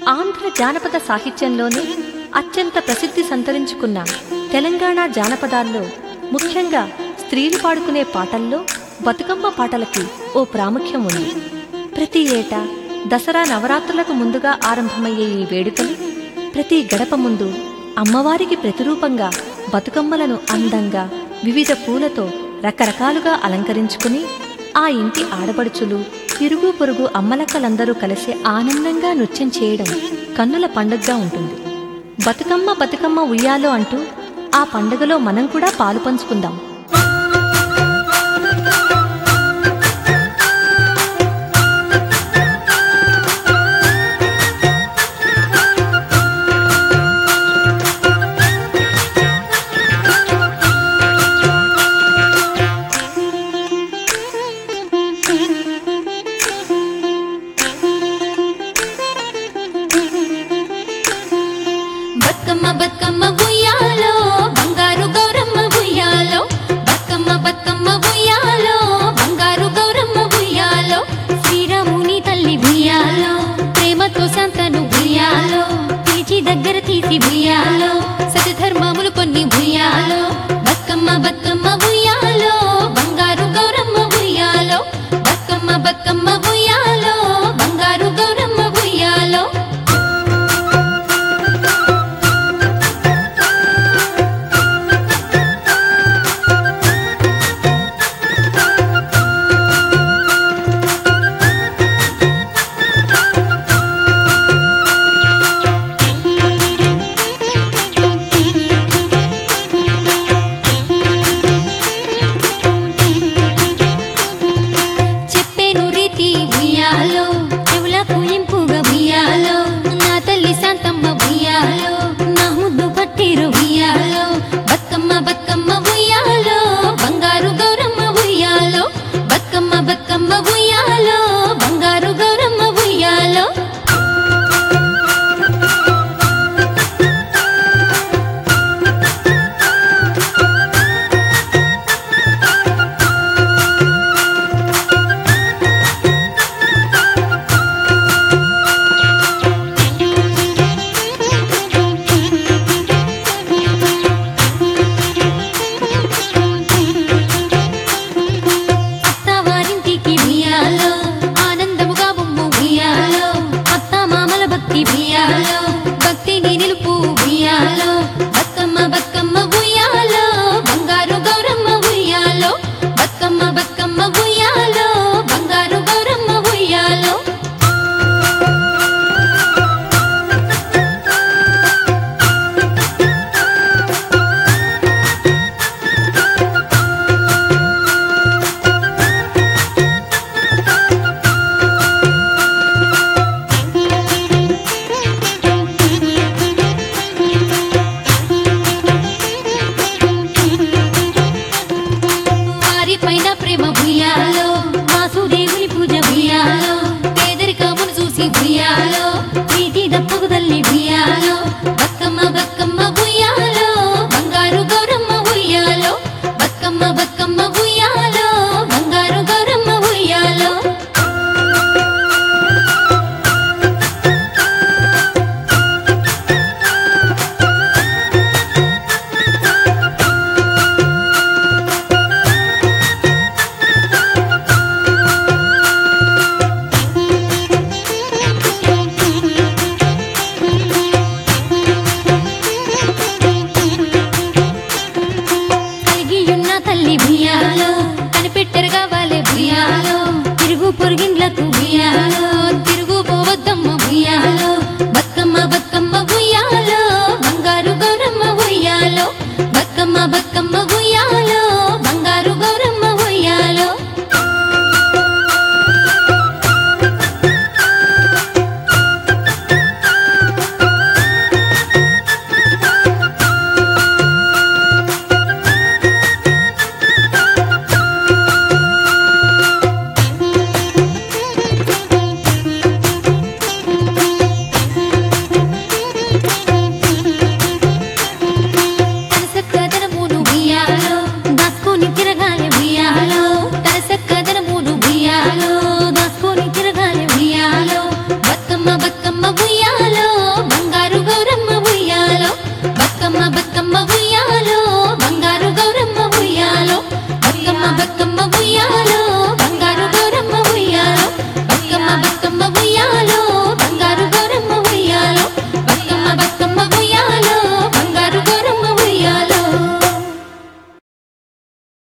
ఆంధ్ర జానపద సాహిత్యంలోనే అత్యంత ప్రసిద్ధి సంతరించుకున్న తెలంగాణ జానపదాల్లో ముఖ్యంగా స్త్రీలు పాడుకునే పాటల్లో బతుకమ్మ పాటలకి ఓ ప్రాముఖ్యం ఉంది ప్రతి ఏటా దసరా నవరాత్రులకు ముందుగా ఆరంభమయ్యే ఈ వేడుకలు ప్రతి గడప ముందు అమ్మవారికి ప్రతిరూపంగా బతుకమ్మలను అందంగా వివిధ పూలతో రకరకాలుగా అలంకరించుకుని ఆ ఇంటి ఆడపడుచులు ఇరుగు పొరుగు అమ్మలక్కలందరూ కలిసి ఆనందంగా నృత్యం చేయడం కన్నుల పండుగగా ఉంటుంది బతుకమ్మ బతుకమ్మ ఉయ్యాలో అంటూ ఆ పండుగలో మనం కూడా పాలు పంచుకుందాం బతుకమ్మ బతుకమ్మ ఉయ్యాలో బంగారు గౌరమ్మ ఉయ్యాలో బతుకమ్మ బతుకమ్మ ఉయ్యాలో బంగారు గౌరమ్మ ఉయ్యాలో శ్రీరాముని తల్లి ఉయ్యాలో ప్రేమతో సంతను ఉయ్యాలో పిలిచి దగ్గర తీసి ఉయ్యాలో సతధర్మములు కొన్ని ఉయ్యాలో బతుకమ్మ బతుకమ్మ ఉయ్యాలో బంగారు గౌరమ్మ ఉయ్యాలో బతుకమ్మ బతుకమ్మ ఉయ్యాలో బంగారు గౌరమ్మ ఉయ్యాలో చెప్పేను రీతి ఉయ్యాలో చెవులకు ఇంపుగా ఉయ్యాలో నా తల్లి శాంతమ్మ ఉయ్యాలో నా ముద్దు పట్టిరు ఉయ్యాలో బతుకమ్మ బతుకమ్మ ఉయ్యాలో బంగారు గౌరమ్మ ఉయ్యాలో బతుకమ్మ బతుకమ్మ ఉయ్యాలో బంగారు గౌరమ్మ ఉయ్యాలో అత్తవారింటికి ఉయ్యాలో ఆనందముగా బొమ్ము ఉయ్యాలో అత్త మామల భక్తి ఉయ్యాలో భక్తిని నిలుపు ఉయ్యాలో బతుకమ్మ బతుకమ్మ ఉయ్యాలో బంగారు గౌరమ్మ ఉయ్యాలో బతుకమ్మ బతుకమ్మ ఉయ్యాలో బంగారు గౌరమ్మ ఉయ్యాలో వారి పైన ప్రేమ భుయ్యాలో వాసుదేవుని పూజ భుయ్యాలో పేదరికమును చూసి భుయ్యాలో ప్రీతి దప్పుకు తల్లి భుయ్యాలో